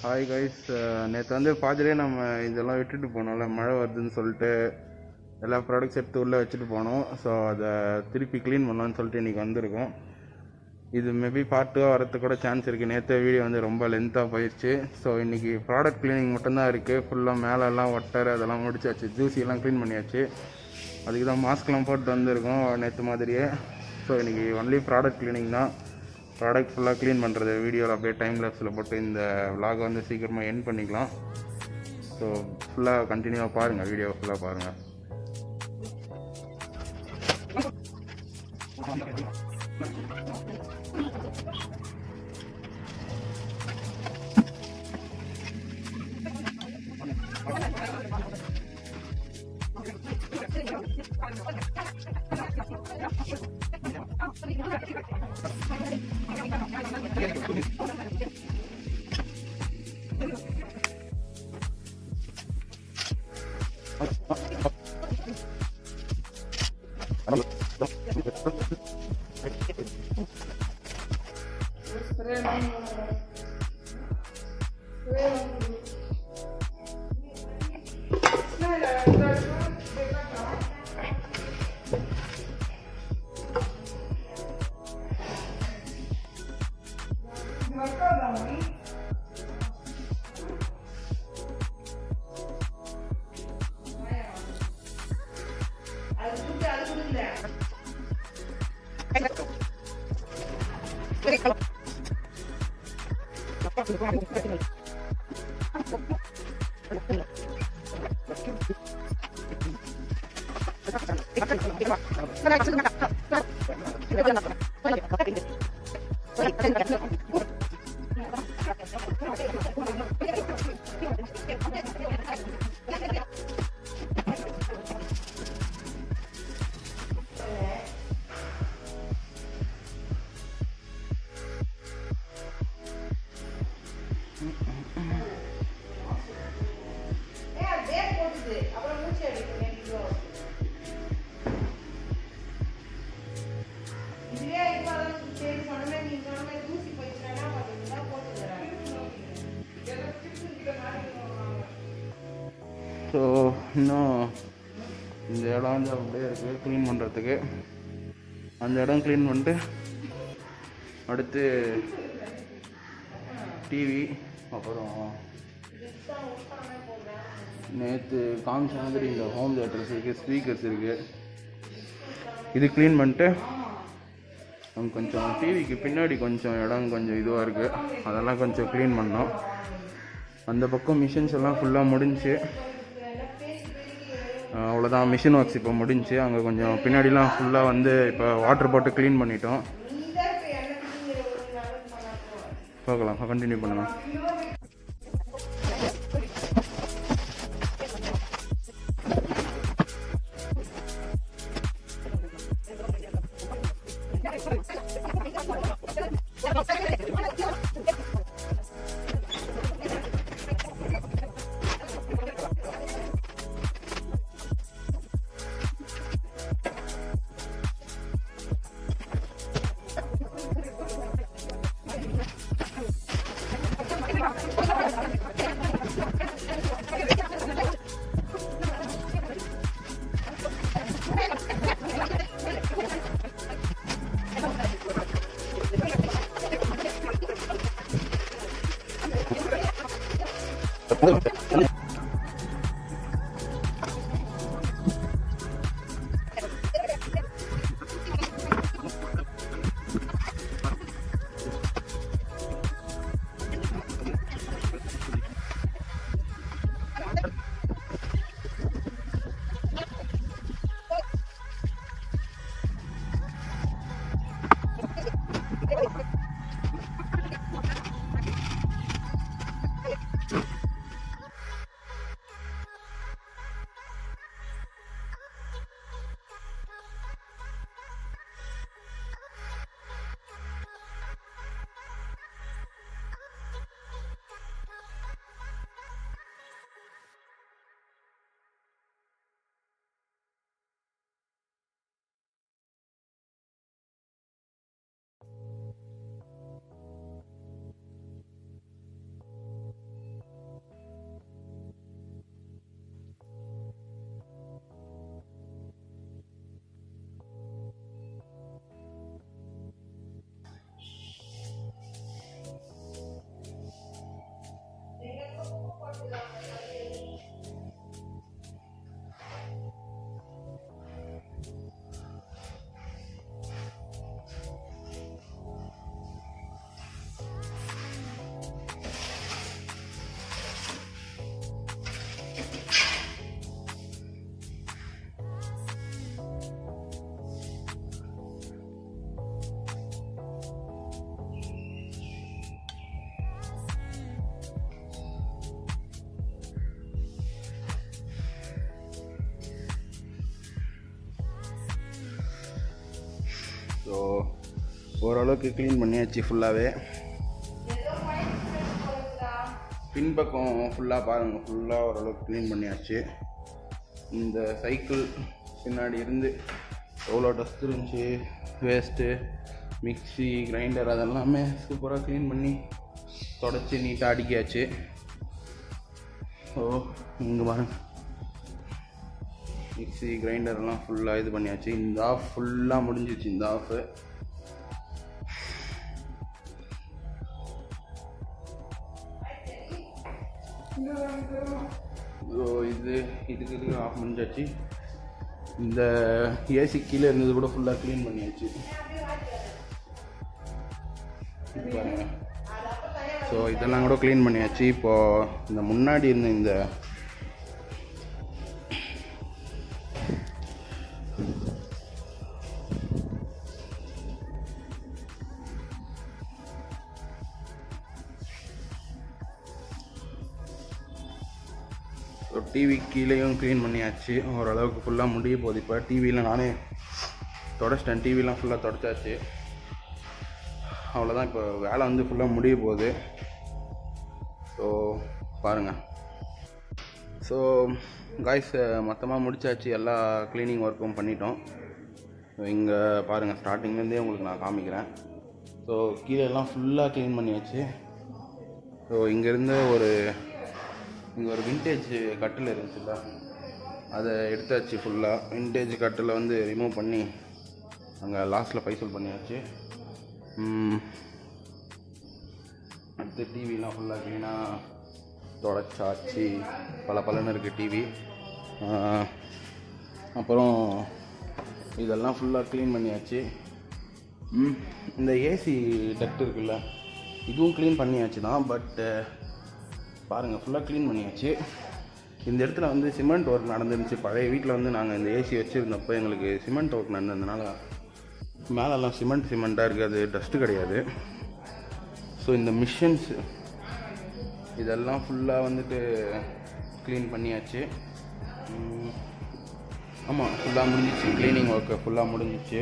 Hi guys நேற்று வந்து பாதிலே நம்ம இதெல்லாம் விட்டுட்டு போனோம்ல மழை வருதுன்னு சொல்லிட்டு எல்லா ப்ராடக்ட்ஸ் எடுத்து உள்ளே வச்சுட்டு போனோம் ஸோ அதை திருப்பி க்ளீன் பண்ணலாம்னு சொல்லிட்டு இன்றைக்கி வந்திருக்கோம் இது மேபி பார்ட் டூவாக வரதுக்கு கூட சான்ஸ் இருக்குது நேற்று வீடியோ வந்து ரொம்ப லென்த்தாக போயிடுச்சு ஸோ இன்றைக்கி ப்ராடக்ட் க்ளீனிங் மட்டும்தான் இருக்குது ஃபுல்லாக மேலெல்லாம் ஒட்டர் அதெல்லாம் முடிச்சாச்சு ஜூஸியெல்லாம் க்ளீன் பண்ணியாச்சு அதுக்கு தான் மாஸ்க்லாம் போட்டு வந்திருக்கோம் நேற்று மாதிரியே ஸோ இன்றைக்கி ஒன்லி ப்ராடக்ட் க்ளீனிங் தான் ப்ராடக்ட் ஃபுல்லாக க்ளீன் பண்ணுறது வீடியோவில் அப்படியே டைம் லேப்ஸில் போட்டு இந்த vlog வந்து சீக்கிரமாக எண்ட் பண்ணிக்கலாம் ஸோ ஃபுல்லாக கண்டினியூவாக பாருங்கள் வீடியோ ஃபுல்லாக பாருங்கள் ஸோ இன்னும் இந்த இடம் வந்து அப்படியே இருக்குது க்ளீன் பண்ணுறதுக்கு அந்த இடம் க்ளீன் பண்ணிட்டு அடுத்து டிவி அப்புறம் நேற்று காமிச்ச மாதிரி இந்த ஹோம் தேட்டர்ஸ் இருக்குது ஸ்பீக்கர்ஸ் இருக்குது இது க்ளீன் பண்ணிட்டு அங்க கொஞ்சம் டிவிக்கு பின்னாடி கொஞ்சம் இடம் கொஞ்சம் இதுவாக இருக்குது அதெல்லாம் கொஞ்சம் க்ளீன் பண்ணோம் அந்த பக்கம் மிஷின்ஸ் எல்லாம் ஃபுல்லாக முடிஞ்சு அவ்வளோதான் மிஷின் ஒர்க்ஸ் இப்போ முடிஞ்சு அங்கே கொஞ்சம் பின்னாடிலாம் ஃபுல்லாக வந்து இப்போ வாட்டர் போட்டு க்ளீன் பண்ணிட்டோம் பார்க்கலாம் கண்டினியூ பண்ணலாம் ஸோ ஓரளவுக்கு க்ளீன் பண்ணியாச்சு ஃபுல்லாகவே பின்பக்கம் ஃபுல்லாக பாருங்கள் ஃபுல்லாக ஓரளவுக்கு க்ளீன் பண்ணியாச்சு இந்த சைக்கிள் பின்னாடி இருந்து எவ்வளோ டஸ்ட் இருந்துச்சு வேஸ்ட்டு மிக்ஸி கிரைண்டர் அதெல்லாமே சூப்பராக க்ளீன் பண்ணி தொடச்சி நீட்டாக அடிக்காச்சு ஸோ இங்கே பாருங்க மிக்ஸி கிரைண்டர்லாம் ஃபுல்லாக இது பண்ணியாச்சு இந்த ஆஃப் ஃபுல்லாக முடிஞ்சிச்சு இந்த ஆஃபு ஸோ இது இதுக்கு இதுக்கு ஆஃப் முடிஞ்சாச்சு இந்த ஏசி கீழே இருந்தது கூட ஃபுல்லாக க்ளீன் பண்ணியாச்சு இது பாருங்க ஸோ இதெல்லாம் கூட க்ளீன் பண்ணியாச்சு இப்போது இந்த முன்னாடி இருந்த இந்த ஸோ டிவி கீழேயும் க்ளீன் பண்ணியாச்சு ஓரளவுக்கு ஃபுல்லாக முடிய போகுது இப்போ டிவியில் நானே தொடச்சிட்டேன் டிவிலாம் ஃபுல்லாக தொடச்சாச்சு அவ்வளோதான் இப்போ வேலை வந்து ஃபுல்லாக முடிய போகுது ஸோ பாருங்கள் ஸோ காய்ஸ் மொத்தமாக முடிச்சாச்சு எல்லா க்ளீனிங் ஒர்க்கும் பண்ணிட்டோம் இங்கே பாருங்கள் ஸ்டார்டிங்லேருந்தே உங்களுக்கு நான் காமிக்கிறேன் ஸோ கீழே எல்லாம் ஃபுல்லாக க்ளீன் பண்ணியாச்சு ஸோ இங்கேருந்து ஒரு இங்கே ஒரு விண்டேஜ் கட்டில் இருந்துச்சுல்ல அதை எடுத்தாச்சு ஃபுல்லாக விண்டேஜ் கட்டில் வந்து ரிமூவ் பண்ணி அங்கே லாஸ்ட்டில் பைசல் பண்ணியாச்சு ம், அடுத்து டிவிலாம் ஃபுல்லாக க்ளீனாக தொடச்சாச்சு பல பலன்னு இருக்குது டிவி அப்புறம் இதெல்லாம் ஃபுல்லாக க்ளீன் பண்ணியாச்சு ம், இந்த ஏசி டக்ட் இருக்குல்ல இதுவும் க்ளீன் பண்ணியாச்சு தான் பட்டு பாருங்கள் ஃபுல்லாக க்ளீன் பண்ணியாச்சு இந்த இடத்துல வந்து சிமெண்ட் ஒர்க் நடந்துருந்துச்சு பழைய வீட்டில் வந்து நாங்கள் இந்த ஏசி வச்சுருந்தப்போ எங்களுக்கு சிமெண்ட் ஒர்க் நடந்ததுனால மேலெல்லாம் சிமெண்ட் சிமெண்ட்டாக இருக்குது அது டஸ்ட்டு கிடையாது ஸோ இந்த மிஷின்ஸ் இதெல்லாம் ஃபுல்லாக வந்துட்டு க்ளீன் பண்ணியாச்சு ஆமாம் ஃபுல்லாக முடிஞ்சிச்சு க்ளீனிங் ஒர்க்கு ஃபுல்லாக முடிஞ்சிச்சு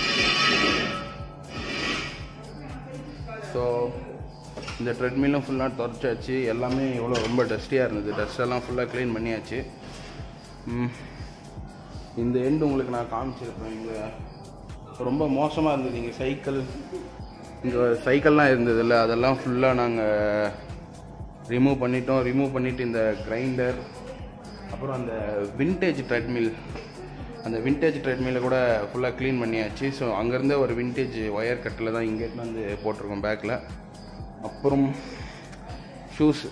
ஸோ இந்த ட்ரெட்மில்லும் ஃபுல்லாக தொடச்சாச்சு எல்லாமே எவ்வளோ ரொம்ப டஸ்டியாக இருந்தது டஸ்டெல்லாம் ஃபுல்லாக க்ளீன் பண்ணியாச்சு ம். இந்த எண்டு உங்களுக்கு நான் காமிச்சிருப்பேன் இங்கே ரொம்ப மோசமாக இருந்தது இங்கே சைக்கிள் இங்கே சைக்கிள்லாம் இருந்ததில்ல அதெல்லாம் ஃபுல்லாக நாங்கள் ரிமூவ் பண்ணிட்டோம் ரிமூவ் பண்ணிவிட்டு இந்த கிரைண்டர் அப்புறம் அந்த விண்டேஜ் ட்ரெட்மில் அந்த விண்டேஜ் ட்ரெட்மில்லை கூட ஃபுல்லாக க்ளீன் பண்ணியாச்சு ஸோ அங்கேருந்தே ஒரு விண்டேஜ் ஒயர் கட்டில் தான் இங்கே வந்து போட்டிருக்கோம் பேக்கில் அப்புறம் ஷூஸ்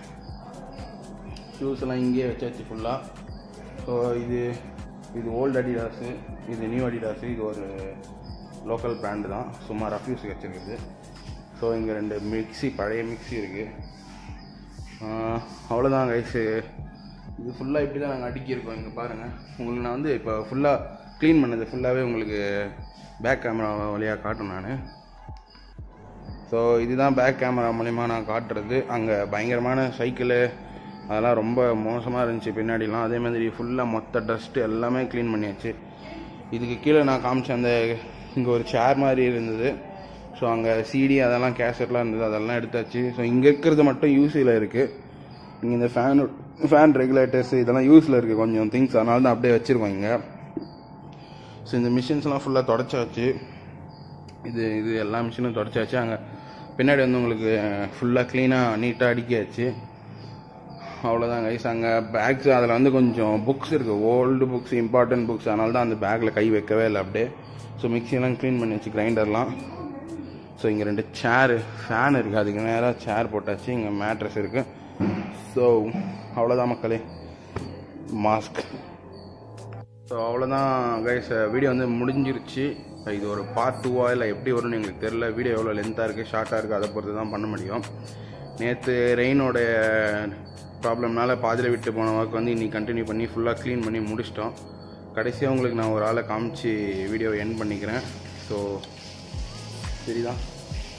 ஷூஸ் எல்லாம் இங்கேயே வச்சாச்சு ஃபுல்லாக ஸோ இது இது ஓல்டு அடிடாஸு இது நியூ அடிடாஸு இது ஒரு லோக்கல் பிராண்டு தான் சும்மா ரஃப்யூஸ் வச்சுருக்குது ஸோ இங்கே ரெண்டு மிக்ஸி பழைய மிக்ஸி இருக்குது அவ்வளோதான் கைஸு இது ஃபுல்லாக இப்படி தான் நாங்கள் அடுக்கியிருக்கோம் இங்கே பாருங்கள் உங்களுக்கு நான் வந்து இப்போ ஃபுல்லாக க்ளீன் பண்ணது ஃபுல்லாகவே உங்களுக்கு பேக் கேமரா வழியாக காட்டும் நான் ஸோ இதுதான் பேக் கேமரா மூலிமா நான் காட்டுறது அங்கே பயங்கரமான சைக்கிளு அதெல்லாம் ரொம்ப மோசமாக இருந்துச்சு பின்னாடிலாம் அதே மாதிரி ஃபுல்லாக மொத்த டஸ்ட்டு எல்லாமே க்ளீன் பண்ணியாச்சு இதுக்கு கீழே நான் காமிச்ச அந்த இங்கே ஒரு சேர் மாதிரி இருந்தது ஸோ அங்கே சிடி அதெல்லாம் கேசட்லாம் இருந்தது அதெல்லாம் எடுத்தாச்சு ஸோ இங்கே இருக்கிறது மட்டும் யூஸில் இருக்குது இங்கே இந்த ஃபேன் ஃபேன் ரெகுலேட்டர்ஸ் இதெல்லாம் யூஸில் இருக்குது கொஞ்சம் திங்ஸ் அதனால தான் அப்படியே வச்சுருக்கோம் இங்கே ஸோ இந்த மிஷின்ஸ்லாம் ஃபுல்லாக தொடச்சாச்சு இது இது எல்லா மிஷினும் தொடச்சாச்சு அங்கே பின்னாடி வந்து உங்களுக்கு ஃபுல்லாக க்ளீனாக நீட்டாக அடிக்காச்சு அவ்வளோதான் கைஸ் அங்கே பேக்ஸ் அதில் வந்து கொஞ்சம் புக்ஸ் இருக்குது ஓல்டு புக்ஸ் இம்பார்ட்டன்ட் புக்ஸ் அதனால தான் அந்த பேக்கில் கை வைக்கவே இல்லை அப்படியே ஸோ மிக்சியெல்லாம் க்ளீன் பண்ணி வச்சு கிரைண்டர்லாம் ஸோ இங்கே ரெண்டு சேரு ஃபேன் இருக்குது அதுக்கு நேராக சேர் போட்டாச்சு இங்கே மேட்ரஸ் இருக்குது ஸோ அவ்வளோதான் மக்களே மாஸ்க் ஸோ அவ்வளோதான் கைஸ் வீடியோ வந்து முடிஞ்சிருச்சு இது ஒரு பார்ட் டூவா இல்லை எப்படி வரும்னு எங்களுக்கு தெரில வீடியோ எவ்வளோ லென்த்தாக இருக்குது ஷார்ட்டாக இருக்குது அதை பொறுத்து தான் பண்ண முடியும் நேற்று ரெயினோட ப்ராப்ளம்னால பாதியில் விட்டு போன ஒர்க் வந்து இன்னைக்கு கண்டினியூ பண்ணி ஃபுல்லாக க்ளீன் பண்ணி முடிச்சிட்டோம் கடைசியாக உங்களுக்கு நான் ஒரு ஆளை காமிச்சு வீடியோ என் பண்ணிக்கிறேன் ஸோ சரிதான்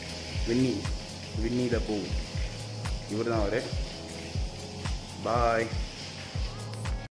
வின்னி வின்னி த பூ இவர் தான் அவர் பாய்